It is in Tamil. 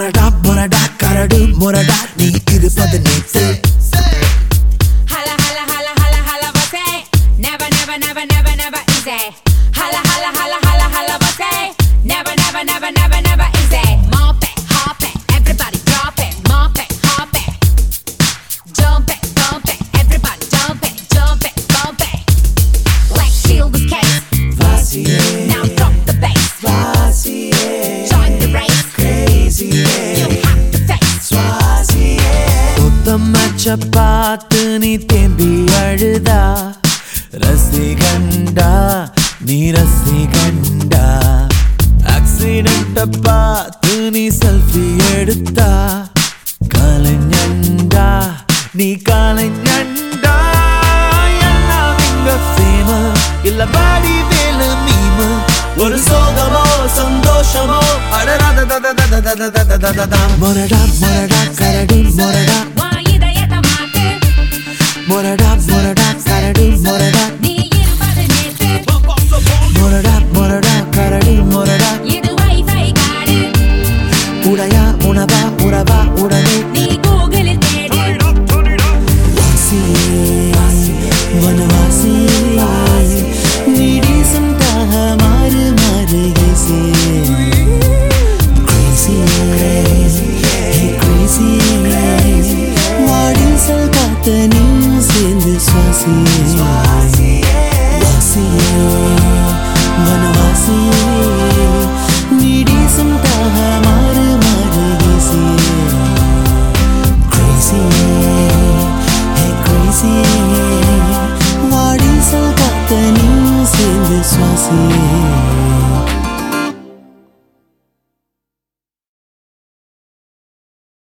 மொரடா மொரடா கரடு மொரடா நீ இருப்பது நேத்து Holla, holla, holla, holla, holla, what's it? Never, never, never, never, never easy. Holla, holla, holla, holla, holla, what's it? Never, never, never, never, never easy. Mop it, hop it, everybody drop it. Mop it, hop it. Jump it, bump it, everybody jump it, jump it, bump it. Black shield with case. Now drop the bass. Join the race. You have to face. புத்தமச்ச பார்த்து நீ தேம்பி அழுதா ரசிகண்டா நீ ரசிகண்டா ஆக்சிடென்ட பார்த்து நீ செல்ஃபி எடுத்தா கலைஞண்டா நீ கலைஞண்டா எல்லாம் இங்க ஃபேம இல்ல பாடி வேலு மீம ஒரு சோகமோ சந்தோஷமோ மொரடா மொரடா கரடி மொரடா உன் இதயத்தை மாத்து. மொரடா மொரடா கரடி மொரடா நீ இருப்பது நேத்து. மொரடா மொரடா கரடி மொரடா இது வைஃபை காடு. உடையா உணவா உறவா உடனே நீ கூகுளில் தேடு. வனவாசியே நீ டீசெண்டாக மாறு மாறு இசையே Crazy, hey crazy வாடிசல் காத்த நீயும் சேர்ந்து சுவாசியே வாசியே வனவாசியே நீ டீசெண்டாக மாறு மாறு இசையே crazy, hey crazy வாடிசல் காத்த நீயும் சேர்ந்து சுவாசியே